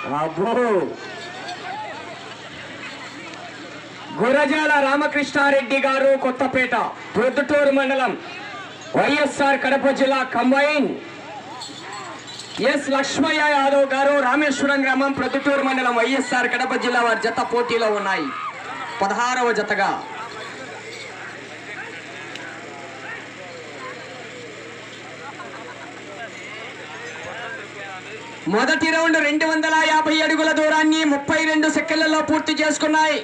అబ్బో గురజాల రామకృష్ణారెడ్డి గారు కొత్తపేట ప్రొద్దుటూరు మండలం వైఎస్ఆర్ కడప జిల్లా కంబైన్ ఎస్ లక్ష్మయ్య యాదవ్ గారు రామేశ్వరం గ్రామం ప్రొద్దుటూరు మండలం వైఎస్ఆర్ కడప జిల్లా వారి జత పోటీలో ఉన్నాయి పదహారవ జతగా మొదటి రౌండ్ రెండు వందల యాభై అడుగుల దూరాన్ని ముప్పై రెండు సెకండ్లలో పూర్తి చేసుకున్నాయి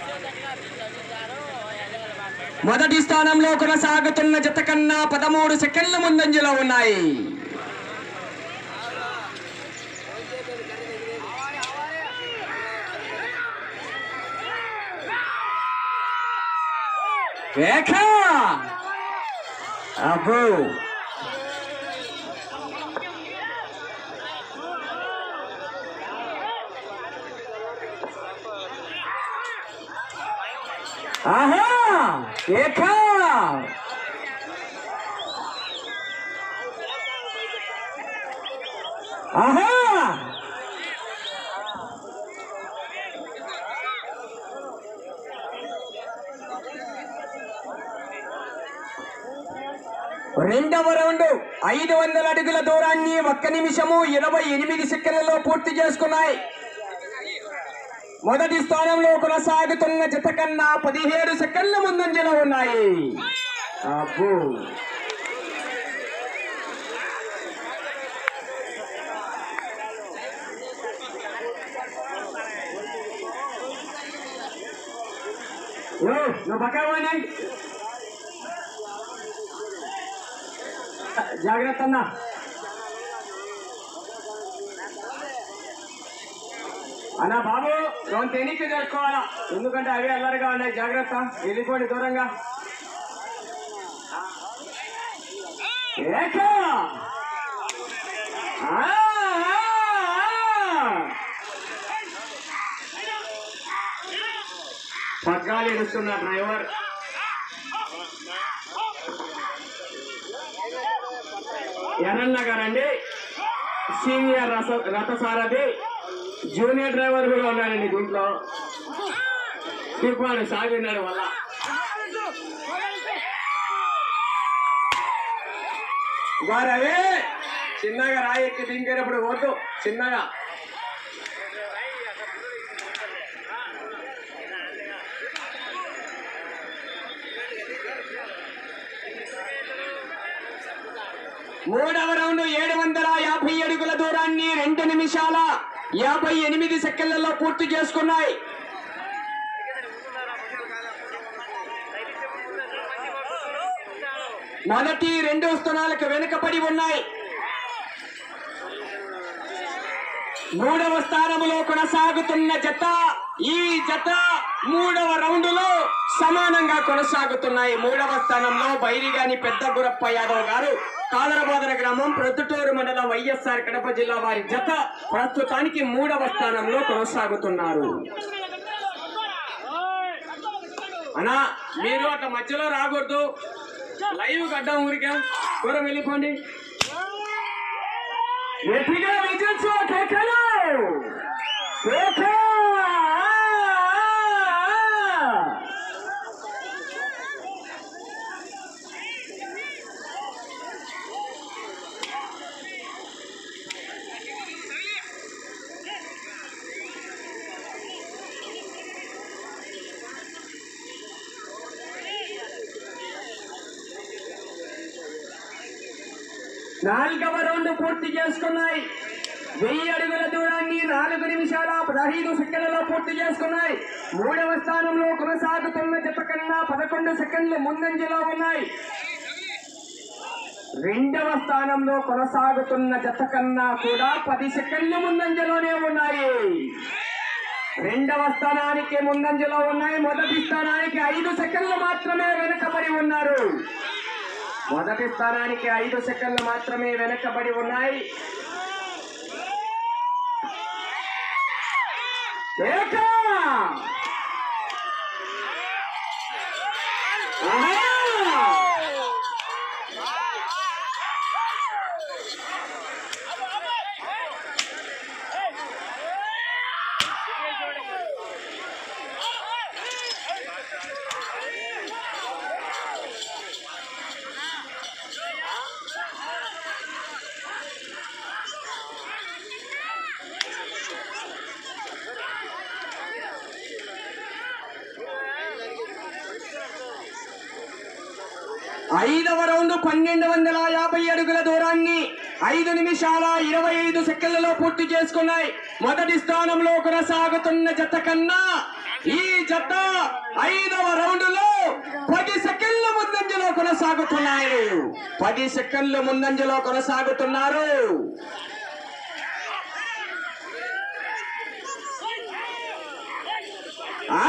మొదటి స్థానంలో కొనసాగుతున్న జత కన్నా పదమూడు సెకండ్ల ముందంజలో ఉన్నాయి రేఖ అబ్బో ఆహా రేఖ ఆహా రెండవ రౌండ్ ఐదు వందల అడుగుల దూరాన్ని ఒక్క నిమిషము ఇరవై ఎనిమిది సెకండ్లలో పూర్తి చేసుకున్నాయి మొదటి స్థానంలో కొనసాగుతున్న జత కన్నా పదిహేడు సెకండ్ల ముందంజలో ఉన్నాయి అబ్బో ఓ, నువ్వు పక్క పోనీ. జాగ్రత్త అన్నా అన్న బాబు రెండు తేనీకి జరుపుకోవాలా ఎందుకంటే అవి అల్లరిగా ఉన్నాయి జాగ్రత్త వెళ్ళిపోండి దూరంగా ఏక! ఆ, ఆ, ఆ! పగ్గాలు ఇడుస్తున్న డ్రైవర్ ఎర్రన్న గారండి సీనియర్ రస రథసారథి జూనియర్ డ్రైవర్ కూడా ఉన్నాడండి దీంట్లో తిప్పాడు సాగినాడు వల్ల వారవే చిన్నగా రాయి ఎక్కి దింకేటప్పుడు వద్దు చిన్నగా మూడవ రౌండ్ ఏడు వందల యాభై అడుగుల దూరాన్ని రెండు నిమిషాల యాభై ఎనిమిది సెకండ్లలో పూర్తి చేసుకున్నాయి మొదటి రెండు స్థానాలకు వెనుకబడి ఉన్నాయి మూడవ స్థానములో కొనసాగుతున్న జత ఈ జత మూడవ రౌండులో సమానంగా కొనసాగుతున్నాయి మూడవ స్థానంలో బైరిగాని పెద్ద గురప్ప యాదవ్ గారు కాదరబాదర గ్రామం ప్రొద్దుటూరు మండలం వైఎస్ఆర్ కడప జిల్లా వారి జత ప్రస్తుతానికి మూడవ స్థానంలో కొనసాగుతున్నారు అన్నా మీరు అట్లా మధ్యలో రాకూడదు లైవ్ గడ్డం ఊరికే దూరం వెళ్ళిపోండి గట్టిగా విజిల్స్ కేకలు కేక! నాలుగవ రౌండ్ పూర్తి చేసుకున్నాయి వెయ్యి అడుగుల దూరాన్ని నాలుగు నిమిషాల పదహైదు సెకండ్లలో పూర్తి చేసుకున్నాయి మూడవ స్థానంలో కొనసాగుతున్న జత కన్నా పదకొండు సెకండ్లు ముందంజలో ఉన్నాయి రెండవ స్థానంలో కొనసాగుతున్న జత కన్నా కూడా పది సెకండ్లు ముందంజలోనే ఉన్నాయి రెండవ స్థానానికి ముందంజలో ఉన్నాయి మొదటి స్థానానికి ఐదు సెకండ్లు మాత్రమే వెనుకబడి ఉన్నారు మొదటి స్థానానికి ఐదు సెకండ్లు మాత్రమే వెనకబడి ఉన్నాయి ఏక! ఆహా! ఐదవ రౌండ్ పన్నెండు వందల యాభై అడుగుల దూరాన్ని ఐదు నిమిషాల ఇరవై ఐదు సెకండ్లలో పూర్తి చేసుకున్నాయి మొదటి స్థానంలో కొనసాగుతున్న జత కన్నా ఈ జత ఐదవ రౌండ్ లో పది సెకండ్ల ముందంజలో కొనసాగుతున్నాయి పది సెకండ్ల ముందంజలో కొనసాగుతున్నారు ఆ!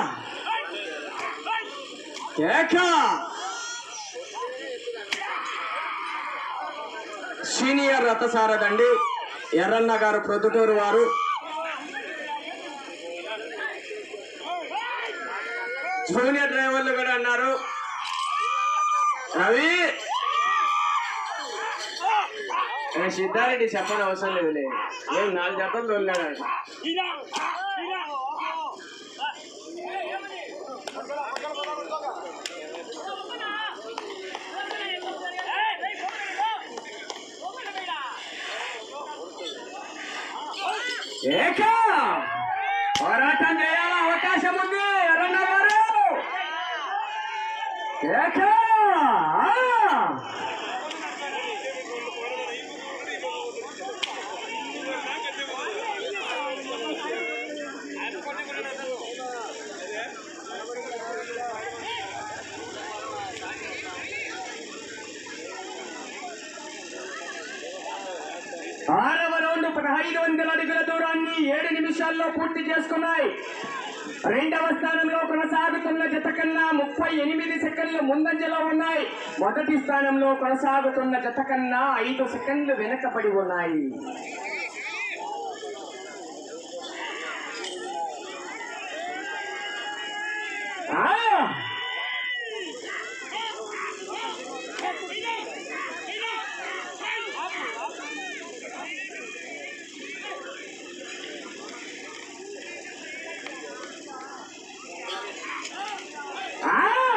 కేక సీనియర్ రథసారథండి ఎర్రన్న గారు ప్రొద్దుటూరు వారు జూనియర్ డ్రైవర్లు కూడా అన్నారు రవి ఏ సిద్ధారెడ్డి చెప్పని అవసరం లేదులే నేను నాలుగు జతలు తోలినాడు ఏక పోరాటం చేయాల అవకాశం ఉంది ఎర్రన్న గారు ఏక ఆరవ రౌండ్ పదహైదు వందల అడుగుల దూరాన్ని ఏడు నిమిషాల్లో పూర్తి చేసుకున్నాయి రెండవ స్థానంలో కొనసాగుతున్న జత కన్నా ముప్పై ఎనిమిది సెకండ్లు ముందంజలో ఉన్నాయి మొదటి స్థానంలో కొనసాగుతున్న జత కన్నా ఐదు సెకండ్లు వెనకబడి ఉన్నాయి ఆ! ఆ!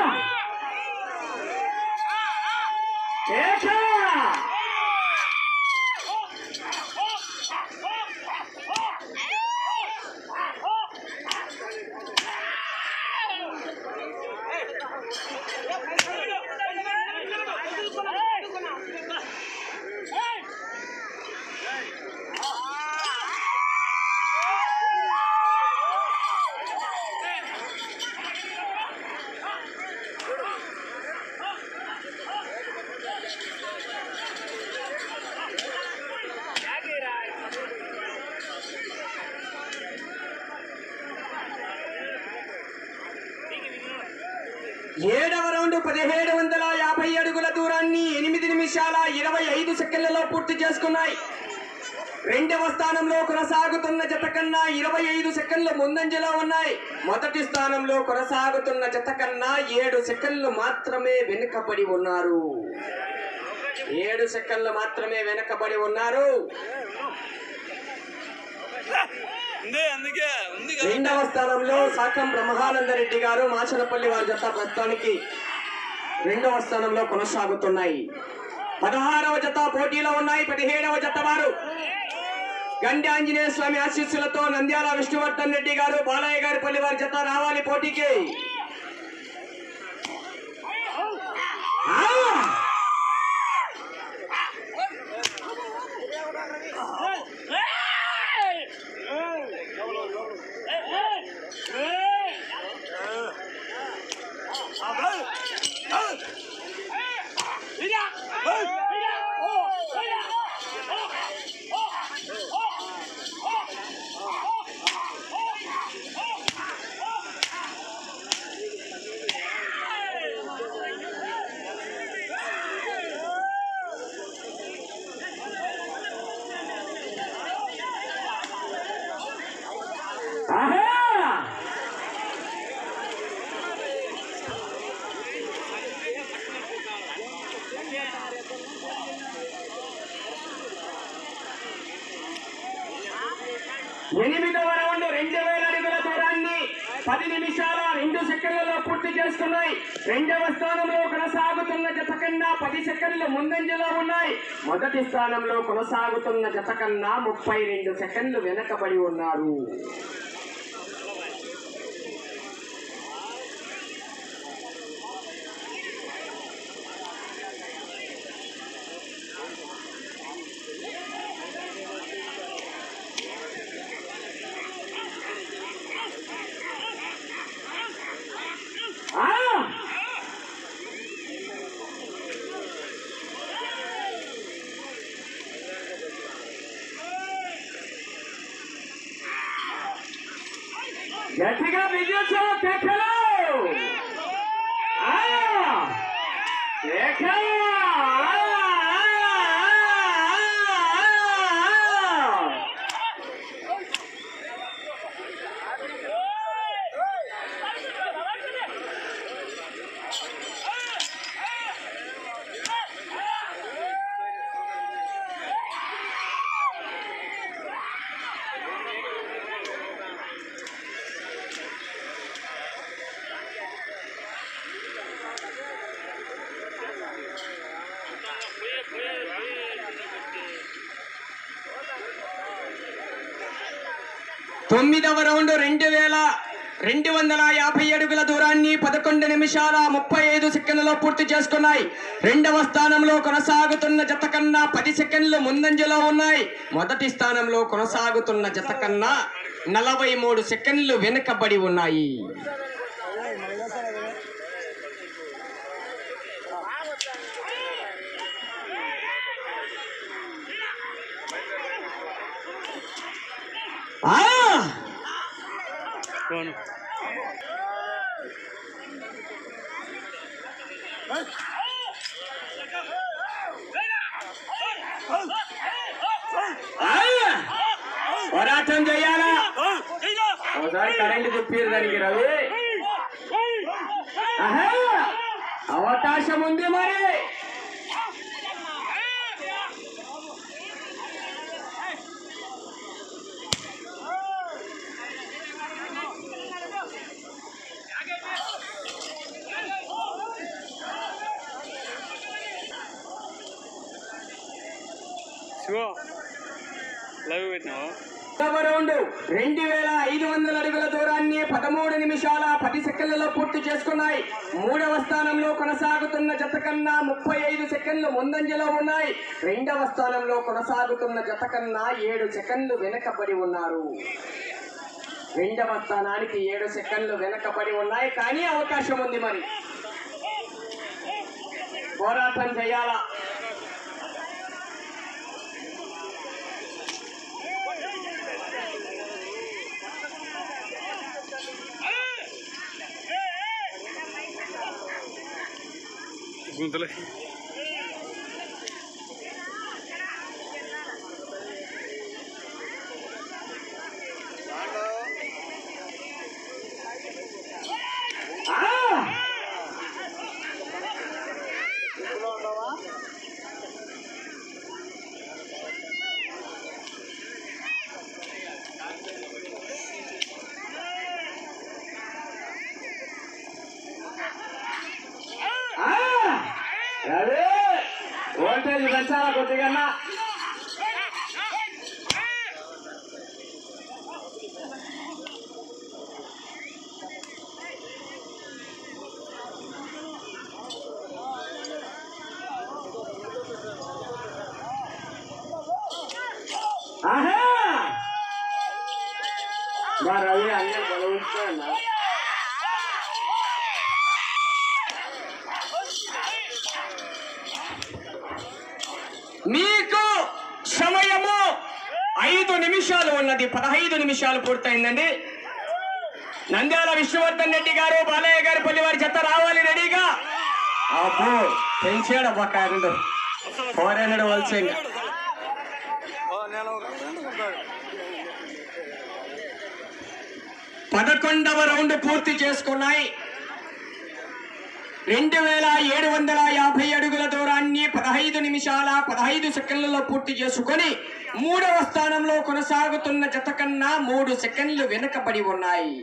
కేక! ఏడవ రౌండ్ పదిహేడు వందల యాభై అడుగుల దూరాన్ని ఎనిమిది నిమిషాల ఇరవై ఐదు సెకండ్లలో పూర్తి చేసుకున్నాయి రెండవ స్థానంలో కొనసాగుతున్న జత కన్నా ఇరవై ఐదు సెకండ్లు ముందంజలో ఉన్నాయి మొదటి స్థానంలో కొనసాగుతున్న జత కన్నా ఏడు సెకండ్లు మాత్రమే వెనుకబడి ఉన్నారు ఏడు సెకండ్లు మాత్రమే వెనుకబడి ఉన్నారు ఉంది అందుకే ఉంది కదా రెండవ స్థానంలో సాకం బ్రహ్మానందరెడ్డి గారు మాచలపల్లి వారి జత ప్రస్తుతానికి రెండవ స్థానంలో కొనసాగుతున్నాయి పదహారవ జత పోటీలో ఉన్నాయి పదిహేడవ జత వారు గండి ఆంజనేయ స్వామి ఆశీస్సులతో నంద్యాల విష్ణువర్ధన్ రెడ్డి గారు బాలయ్య గారి పల్లి వారి జత రావాలి పోటీకి ఆ! ఆహా! ఎనిమిదవ రౌండ్ రెండు వేల అడుగుల దూరాన్ని పది నిమిషాల రెండు సెకండ్లలో పూర్తి చేసుకున్నాయి రెండవ స్థానంలో కొనసాగుతున్న జత కన్నా పది సెకండ్లు ముందంజలో ఉన్నాయి మొదటి స్థానంలో కొనసాగుతున్న జత కన్నా ముప్పై రెండు సెకండ్లు వెనకబడి ఉన్నారు గట్టిగా విద్యుత్ కేకలు ఆ! కేక! ఆ! తొమ్మిదవ రౌండ్ రెండు వేల రెండు వందల యాభై అడుగుల దూరాన్ని పదకొండు నిమిషాల ముప్పై ఐదు సెకండ్లలో పూర్తి చేసుకున్నాయి రెండవ స్థానంలో కొనసాగుతున్న జత కన్నా పది సెకండ్లు ముందంజలో ఉన్నాయి మొదటి స్థానంలో కొనసాగుతున్న జత కన్నా నలభై మూడు సెకండ్లు వెనుకబడి ఉన్నాయి ఆ! పోను ఆ! పోరాటం చేయాలా ఒకసారి కరెంట్ చెప్పారు దానికి రవి ఆహా! అవకాశం ఉంది మరి శివ లైవ్ పెట్టినావా రెండవ రౌండ్ రెండు వేల ఐదు వందల అడుగుల దూరాన్ని పదమూడు నిమిషాల పది సెకండ్లలో పూర్తి చేసుకున్నాయి మూడవ స్థానంలో కొనసాగుతున్న జత కన్నా ముప్పై ఐదు సెకండ్లు ముందంజలో ఉన్నాయి రెండవ స్థానంలో కొనసాగుతున్న జత కన్నా ఏడు సెకండ్లు వెనకబడి ఉన్నారు రెండవ స్థానానికి ఏడు సెకండ్లు వెనకబడి ఉన్నాయి కానీ అవకాశం ఉంది మరి పోరాటం చేయాలా గుంతలే ఆ! ఆ! రవి వోల్టేజ్ పెంచాలా కొద్దిగా ఆహా మా రవి అన్నీ బలవుతున్నా మీకు సమయము ఐదు నిమిషాలు ఉన్నది పదహైదు నిమిషాలు పూర్తయిందండి నంద్యాల విష్ణువర్ధన్ రెడ్డి గారు బాలయ్య గారి పల్లి వారి చెత్త రావాలి రెడీగా అబ్బో పెంచాడు అబ్బా కాదు ఫోర్ హండ్రెడ్ వలసింగ్ పదకొండవ రౌండ్ పూర్తి చేసుకున్నాయి రెండు వేల ఏడు వందల యాభై అడుగుల దూరాన్ని పదహైదు నిమిషాల పదహైదు సెకండ్లలో పూర్తి చేసుకొని మూడవ స్థానంలో కొనసాగుతున్న జత కన్నా మూడు సెకండ్లు వెనుకబడి ఉన్నాయి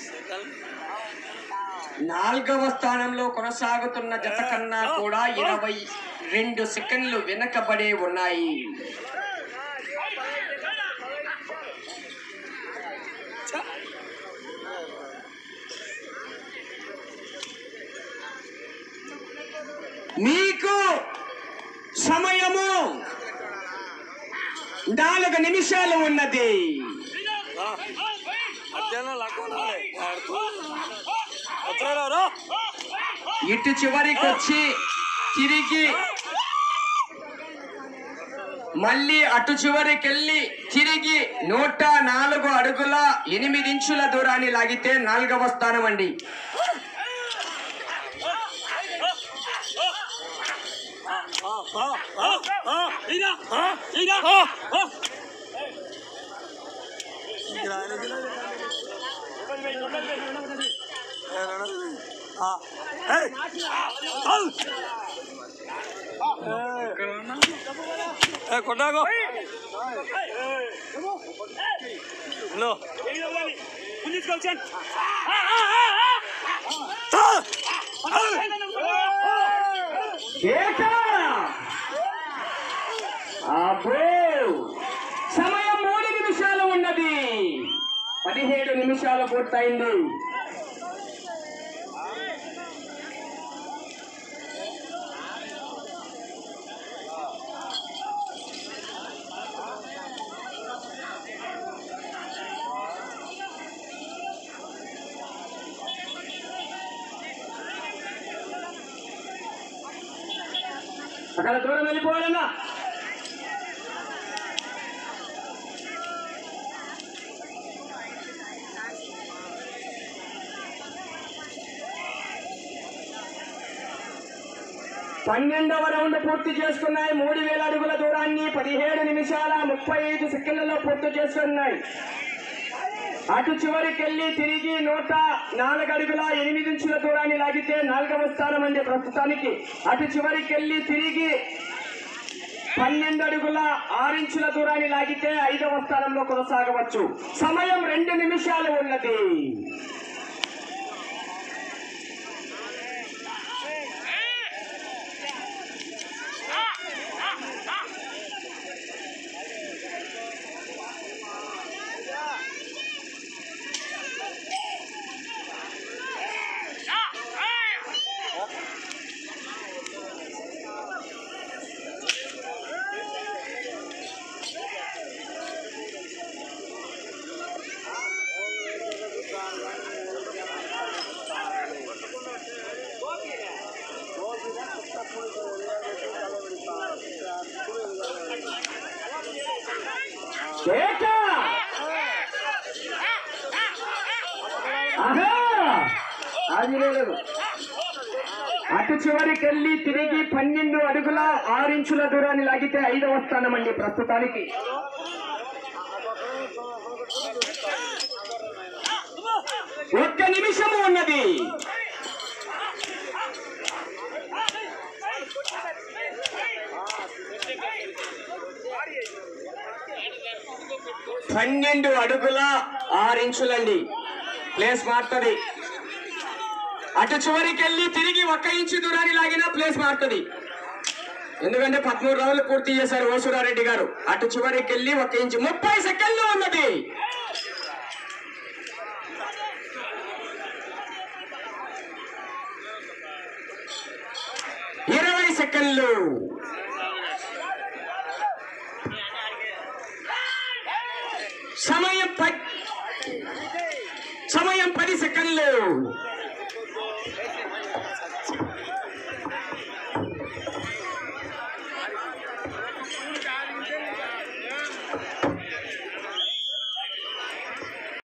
నాలుగవ స్థానంలో కొనసాగుతున్న జత కన్నా కూడా ఇరవై రెండు సెకండ్లు వెనకబడే ఉన్నాయి మీకు సమయము నాలుగు నిమిషాలు ఉన్నది మధ్యాహ్నం లాక్కోవాలి వచ్చాడు ఇటు చివరికి వచ్చి తిరిగి మళ్ళీ అటు చివరికెళ్ళి తిరిగి నూట నాలుగు అడుగుల ఎనిమిది ఇంచుల దూరాన్ని లాగితే నాలుగవ స్థానం అండి కొట్టాకో హలో ఏక! అబ్బో! సమయం మూడు నిమిషాలు ఉన్నది పదిహేడు నిమిషాలు పూర్తయింది అక్కడ దూరం వెళ్ళిపోవాలన్నా పన్నెండవ రౌండ్ పూర్తి చేసుకున్నాయి మూడు వేల అడుగుల దూరాన్ని పదిహేడు నిమిషాల ముప్పై ఐదు సెకండ్లలో పూర్తి చేసుకున్నాయి అటు చివరికెళ్ళి తిరిగి నూట నాలుగు అడుగుల ఎనిమిది ఇంచుల దూరాన్ని లాగితే నాలుగవ స్థానం అండి ప్రస్తుతానికి అటు చివరికెళ్ళి తిరిగి పన్నెండు అడుగుల ఆరించుల దూరాన్ని లాగితే ఐదవ స్థానంలో కొనసాగవచ్చు సమయం రెండు నిమిషాలు ఉన్నది ఏక! ఆహా! అది లేదు అటు చివరికెళ్ళి తిరిగి పన్నెండు అడుగుల ఆరించుల దూరాన్ని లాగితే ఐదవ స్థానం అండి ప్రస్తుతానికి ఒక్క నిమిషము ఉన్నది పన్నెండు అడుగుల ఆరించులండి ప్లేస్ మారుతుంది అటు చివరికి వెళ్ళి తిరిగి ఒక్క ఇంచు దూరాన్ని లాగినా ప్లేస్ మారుతుంది ఎందుకంటే పదమూడు రౌండ్లు పూర్తి చేశారు ఓసురారెడ్డి గారు అటు చివరికి వెళ్ళి ఒక ఇంచు ముప్పై సెకండ్లు ఉన్నది ఇరవై సెకండ్లు సమయం ప సమయం పది సెకండ్లు